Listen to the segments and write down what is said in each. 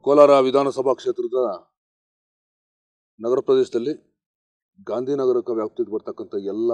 ಕೋಲಾರ ವಿಧಾನಸಭಾ ಕ್ಷೇತ್ರದ ನಗರ ಪ್ರದೇಶದಲ್ಲಿ ಗಾಂಧಿನಗರಕ್ಕೆ ವ್ಯಾಪ್ತಿಗೆ ಬರ್ತಕ್ಕಂಥ ಎಲ್ಲ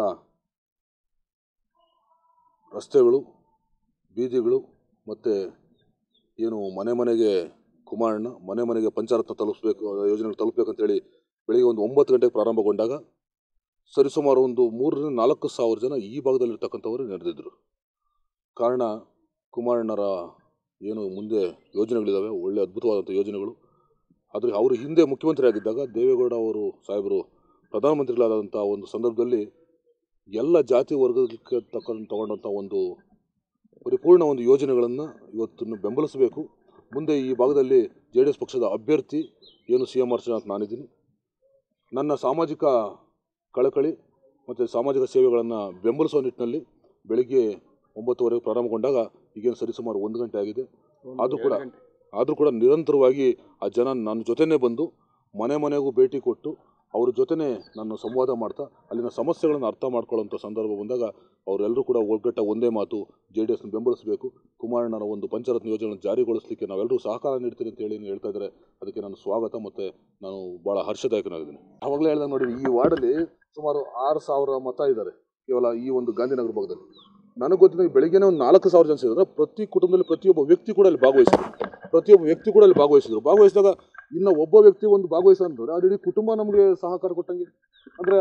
ರಸ್ತೆಗಳು ಬೀದಿಗಳು ಮತ್ತು ಏನು ಮನೆ ಮನೆಗೆ ಕುಮಾರಣ್ಣ ಮನೆ ಮನೆಗೆ ಪಂಚರತ್ನ ತಲುಪಿಸ್ಬೇಕು ಯೋಜನೆಗಳು ತಲುಪಬೇಕಂತೇಳಿ ಬೆಳಿಗ್ಗೆ ಒಂದು ಒಂಬತ್ತು ಗಂಟೆಗೆ ಪ್ರಾರಂಭಗೊಂಡಾಗ ಸರಿಸುಮಾರು ಒಂದು ಮೂರರಿಂದ ನಾಲ್ಕು ಸಾವಿರ ಜನ ಈ ಭಾಗದಲ್ಲಿರ್ತಕ್ಕಂಥವರು ನೆರೆದಿದ್ದರು ಕಾರಣ ಕುಮಾರಣ್ಣರ ಏನು ಮುಂದೆ ಯೋಜನೆಗಳಿದ್ದಾವೆ ಒಳ್ಳೆ ಅದ್ಭುತವಾದಂಥ ಯೋಜನೆಗಳು ಆದರೆ ಅವರು ಹಿಂದೆ ಮುಖ್ಯಮಂತ್ರಿ ಆಗಿದ್ದಾಗ ದೇವೇಗೌಡ ಅವರು ಸಾಹೇಬರು ಪ್ರಧಾನಮಂತ್ರಿಗಳಾದಂಥ ಒಂದು ಸಂದರ್ಭದಲ್ಲಿ ಎಲ್ಲ ಜಾತಿ ವರ್ಗಕ್ಕೆ ತಕ್ಕಂಥ ತಗೊಂಡಂಥ ಒಂದು ಪರಿಪೂರ್ಣ ಒಂದು ಯೋಜನೆಗಳನ್ನು ಇವತ್ತನ್ನು ಬೆಂಬಲಿಸಬೇಕು ಮುಂದೆ ಈ ಭಾಗದಲ್ಲಿ ಜೆ ಡಿ ಎಸ್ ಪಕ್ಷದ ಅಭ್ಯರ್ಥಿ ಏನು ಸಿ ಎಂ ಅರ್ಚನಾ ಅಂತ ನಾನಿದ್ದೀನಿ ನನ್ನ ಸಾಮಾಜಿಕ ಕಳಕಳಿ ಮತ್ತು ಸಾಮಾಜಿಕ ಸೇವೆಗಳನ್ನು ಬೆಂಬಲಿಸುವ ನಿಟ್ಟಿನಲ್ಲಿ ಬೆಳಿಗ್ಗೆ ಒಂಬತ್ತುವರೆಗೆ ಪ್ರಾರಂಭಗೊಂಡಾಗ ಈಗೇನು ಸರಿಸುಮಾರು ಒಂದು ಗಂಟೆ ಆಗಿದೆ ಆದರೂ ಕೂಡ ಆದರೂ ಕೂಡ ನಿರಂತರವಾಗಿ ಆ ಜನ ನನ್ನ ಜೊತೆನೇ ಬಂದು ಮನೆ ಮನೆಗೂ ಭೇಟಿ ಕೊಟ್ಟು ಅವ್ರ ಜೊತೆನೇ ನಾನು ಸಂವಾದ ಮಾಡ್ತಾ ಅಲ್ಲಿನ ಸಮಸ್ಯೆಗಳನ್ನು ಅರ್ಥ ಮಾಡ್ಕೊಳ್ಳೋಂಥ ಸಂದರ್ಭ ಬಂದಾಗ ಅವರೆಲ್ಲರೂ ಕೂಡ ಒಗ್ಗಟ್ಟ ಒಂದೇ ಮಾತು ಜೆ ಡಿ ಎಸ್ನ ಬೆಂಬಲಿಸಬೇಕು ಕುಮಾರಣ್ಣನ ಒಂದು ಪಂಚರತ್ನ ಯೋಜನೆಯನ್ನು ಜಾರಿಗೊಳಿಸಲಿಕ್ಕೆ ನಾವೆಲ್ಲರೂ ಸಹಕಾರ ನೀಡ್ತೀವಿ ಅಂತ ಹೇಳಿ ಹೇಳ್ತಾ ಇದ್ದಾರೆ ಅದಕ್ಕೆ ನಾನು ಸ್ವಾಗತ ಮತ್ತು ನಾನು ಭಾಳ ಹರ್ಷದಾಯಕನಾಗಿದ್ದೀನಿ ಆವಾಗಲೇ ಹೇಳ್ದಾಗ ನೋಡಿ ಈ ವಾರ್ಡಲ್ಲಿ ಸುಮಾರು ಆರು ಸಾವಿರ ಮತ ಇದ್ದಾರೆ ಕೇವಲ ಈ ಒಂದು ಗಾಂಧಿನಗರ ಭಾಗದಲ್ಲಿ ನನಗೆ ಗೊತ್ತಿದ್ದ ಬೆಳಿಗ್ಗೆನೇ ಒಂದು ನಾಲ್ಕು ಸಾವಿರ ಜನ ಸೇರಿದ್ರೆ ಪ್ರತಿ ಕುಟುಂಬದಲ್ಲಿ ಪ್ರತಿಯೊಬ್ಬ ವ್ಯಕ್ತಿ ಕೂಡ ಅಲ್ಲಿ ಭಾಗವಹಿಸಿದ್ರು ಪ್ರತಿಯೊಬ್ಬ ವ್ಯಕ್ತಿ ಕೂಡ ಅಲ್ಲಿ ಭಾಗವಹಿಸಿದ್ರು ಭಾಗವಹಿಸಿದಾಗ ಇನ್ನು ಒಬ್ಬ ವ್ಯಕ್ತಿ ಒಂದು ಭಾಗವಹಿಸ ಅಂದ್ರೆ ಅದು ಇಡೀ ಕುಟುಂಬ ನಮಗೆ ಸಹಕಾರ ಕೊಟ್ಟಂಗೆ ಅಂದರೆ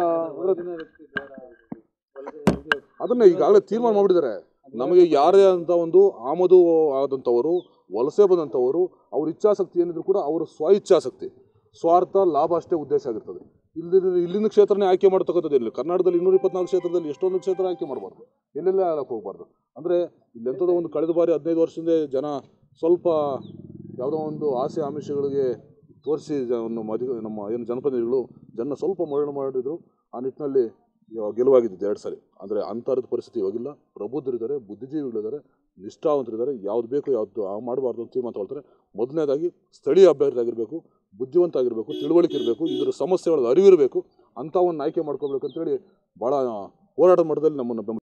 ಅದನ್ನ ಈಗಾಗಲೇ ತೀರ್ಮಾನ ಮಾಡಿಬಿಟ್ಟಿದ್ದಾರೆ ನಮಗೆ ಯಾರೇ ಅಂತ ಒಂದು ಆಮದು ಆದಂಥವರು ವಲಸೆ ಬಂದಂಥವರು ಅವ್ರ ಇಚ್ಛಾಶಕ್ತಿ ಏನಿದ್ರು ಕೂಡ ಅವರ ಸ್ವ ಇಚ್ಛಾಶಕ್ತಿ ಸ್ವಾರ್ಥ ಲಾಭ ಅಷ್ಟೇ ಉದ್ದೇಶ ಆಗಿರ್ತದೆ ಇಲ್ಲಿ ಇಲ್ಲಿನ ಕ್ಷೇತ್ರನೇ ಆಯ್ಕೆ ಮಾಡ್ತಕ್ಕಂಥದ್ದು ಇಲ್ಲ ಕರ್ನಾಟಕದಲ್ಲಿ ಇನ್ನೂರ ಇಪ್ಪತ್ನಾಲ್ಕು ಕ್ಷೇತ್ರದಲ್ಲಿ ಎಷ್ಟೊಂದು ಕ್ಷೇತ್ರ ಆಯ್ಕೆ ಮಾಡಬಾರ್ದು ಎಲ್ಲೆಲ್ಲ ಆಳಕ್ಕೆ ಹೋಗಬಾರ್ದು ಅಂದರೆ ಇಲ್ಲೆಂಥದ್ದು ಒಂದು ಕಳೆದ ಬಾರಿ ಹದಿನೈದು ವರ್ಷದಿಂದ ಜನ ಸ್ವಲ್ಪ ಯಾವುದೋ ಒಂದು ಆಸೆ ಆಮಿಷಗಳಿಗೆ ತೋರಿಸಿ ಒಂದು ಮದುವೆ ನಮ್ಮ ಏನು ಜನಪ್ರತಿನಿಧಿಗಳು ಜನ ಸ್ವಲ್ಪ ಮರಣ ಮಾಡಿದ್ರು ಆ ನಿಟ್ಟಿನಲ್ಲಿ ಇವಾಗ ಗೆಲುವಾಗಿದ್ದು ಎರಡು ಸಾರಿ ಅಂದರೆ ಅಂಥರದ ಪರಿಸ್ಥಿತಿ ಇವಾಗಿಲ್ಲ ಪ್ರಬುದ್ಧರಿದ್ದಾರೆ ಬುದ್ಧಿಜೀವಿಗಳಿದ್ದಾರೆ ನಿಷ್ಠಾವಂತರಿದ್ದಾರೆ ಯಾವ್ದು ಬೇಕು ಯಾವುದು ಮಾಡಬಾರ್ದು ಅಂತ ತೀರ್ಮಾನ ತಗೊಳ್ತಾರೆ ಮೊದಲನೇದಾಗಿ ಸ್ಥಳೀಯ ಅಭ್ಯರ್ಥಿ ಆಗಿರಬೇಕು ಬುದ್ಧಿವಂತ ಆಗಿರಬೇಕು ತಿಳುವಳಿಕೆ ಇರಬೇಕು ಇದರ ಸಮಸ್ಯೆಗಳ ಅರಿವಿರಬೇಕು ಅಂಥವನ್ನು ಆಯ್ಕೆ ಮಾಡ್ಕೋಬೇಕು ಅಂತೇಳಿ ಭಾಳ ಹೋರಾಟ ಮಟ್ಟದಲ್ಲಿ ನಮ್ಮನ್ನು ಬೆಂಬಲ